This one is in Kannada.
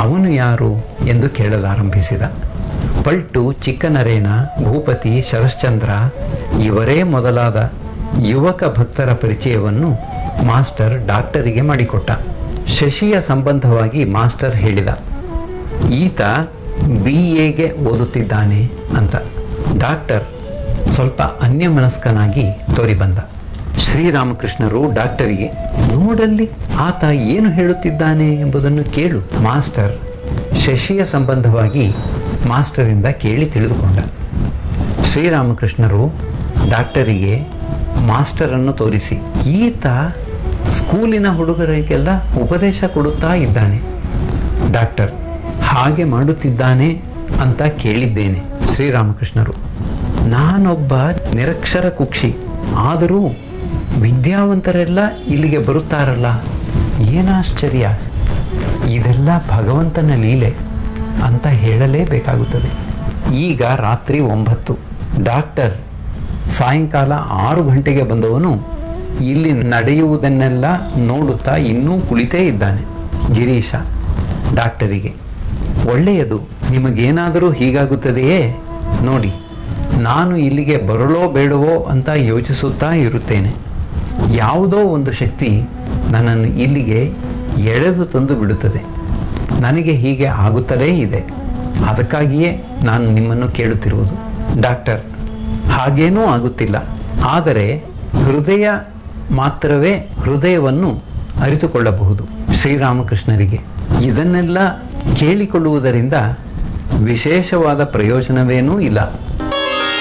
ಅವನು ಯಾರು ಎಂದು ಕೇಳಲಾರಂಭಿಸಿದ ಪಲ್ಟು ಚಿಕ್ಕನರೇನ ಭೂಪತಿ ಶರಶ್ಚಂದ್ರ ಇವರೇ ಮೊದಲಾದ ಯುವಕ ಭಕ್ತರ ಪರಿಚಯವನ್ನು ಮಾಸ್ಟರ್ ಡಾಕ್ಟರಿಗೆ ಮಾಡಿಕೊಟ್ಟ ಶಶಿಯ ಸಂಬಂಧವಾಗಿ ಮಾಸ್ಟರ್ ಹೇಳಿದ ಈತ ಬಿ ಎಗೆ ಓದುತ್ತಿದ್ದಾನೆ ಅಂತ ಡಾಕ್ಟರ್ ಸ್ವಲ್ಪ ಅನ್ಯಮನಸ್ಕನಾಗಿ ತೋರಿಬಂದ ಶ್ರೀರಾಮಕೃಷ್ಣರು ಡಾಕ್ಟರಿಗೆ ನೋಡಲ್ಲಿ ಆತ ಏನು ಹೇಳುತ್ತಿದ್ದಾನೆ ಎಂಬುದನ್ನು ಕೇಳು ಮಾಸ್ಟರ್ ಶಶಿಯ ಸಂಬಂಧವಾಗಿ ಮಾಸ್ಟರಿಂದ ಕೇಳಿ ತಿಳಿದುಕೊಂಡ ಶ್ರೀರಾಮಕೃಷ್ಣರು ಡಾಕ್ಟರಿಗೆ ಮಾಸ್ಟರನ್ನು ತೋರಿಸಿ ಈತ ಸ್ಕೂಲಿನ ಹುಡುಗರಿಗೆಲ್ಲ ಉಪದೇಶ ಕೊಡುತ್ತಾ ಇದ್ದಾನೆ ಡಾಕ್ಟರ್ ಹಾಗೆ ಮಾಡುತ್ತಿದ್ದಾನೆ ಅಂತ ಕೇಳಿದ್ದೇನೆ ಶ್ರೀರಾಮಕೃಷ್ಣರು ನಾನೊಬ್ಬ ನಿರಕ್ಷರ ಕುಕ್ಷಿ ಆದರೂ ವಿದ್ಯಾವಂತರೆಲ್ಲ ಇಲ್ಲಿಗೆ ಬರುತ್ತಾರಲ್ಲ ಏನಾಶ್ಚರ್ಯ ಇದೆಲ್ಲ ಭಗವಂತನ ಲೀಲೆ ಅಂತ ಹೇಳಲೇಬೇಕಾಗುತ್ತದೆ ಈಗ ರಾತ್ರಿ ಒಂಬತ್ತು ಡಾಕ್ಟರ್ ಸಾಯಂಕಾಲ ಆರು ಗಂಟೆಗೆ ಬಂದವನು ಇಲ್ಲಿ ನಡೆಯುವುದನ್ನೆಲ್ಲ ನೋಡುತ್ತಾ ಇನ್ನೂ ಕುಳಿತೇ ಇದ್ದಾನೆ ಗಿರೀಶ ಡಾಕ್ಟರಿಗೆ ಒಳ್ಳೆಯದು ನಿಮಗೇನಾದರೂ ಹೀಗಾಗುತ್ತದೆಯೇ ನೋಡಿ ನಾನು ಇಲ್ಲಿಗೆ ಬರಲೋ ಬೇಡವೋ ಅಂತ ಯೋಚಿಸುತ್ತಾ ಇರುತ್ತೇನೆ ಯಾವುದೋ ಒಂದು ಶಕ್ತಿ ನನ್ನನ್ನು ಇಲ್ಲಿಗೆ ಎಳೆದು ತಂದು ಬಿಡುತ್ತದೆ ನನಗೆ ಹೀಗೆ ಆಗುತ್ತಲೇ ಇದೆ ಅದಕ್ಕಾಗಿಯೇ ನಾನು ನಿಮ್ಮನ್ನು ಕೇಳುತ್ತಿರುವುದು ಡಾಕ್ಟರ್ ಹಾಗೇನೂ ಆಗುತ್ತಿಲ್ಲ ಆದರೆ ಹೃದಯ ಮಾತ್ರವೇ ಹೃದಯವನ್ನು ಅರಿತುಕೊಳ್ಳಬಹುದು ಶ್ರೀರಾಮಕೃಷ್ಣರಿಗೆ ಇದನ್ನೆಲ್ಲ ಕೇಳಿಕೊಳ್ಳುವುದರಿಂದ ವಿಶೇಷವಾದ ಪ್ರಯೋಜನವೇನೂ ಇಲ್ಲ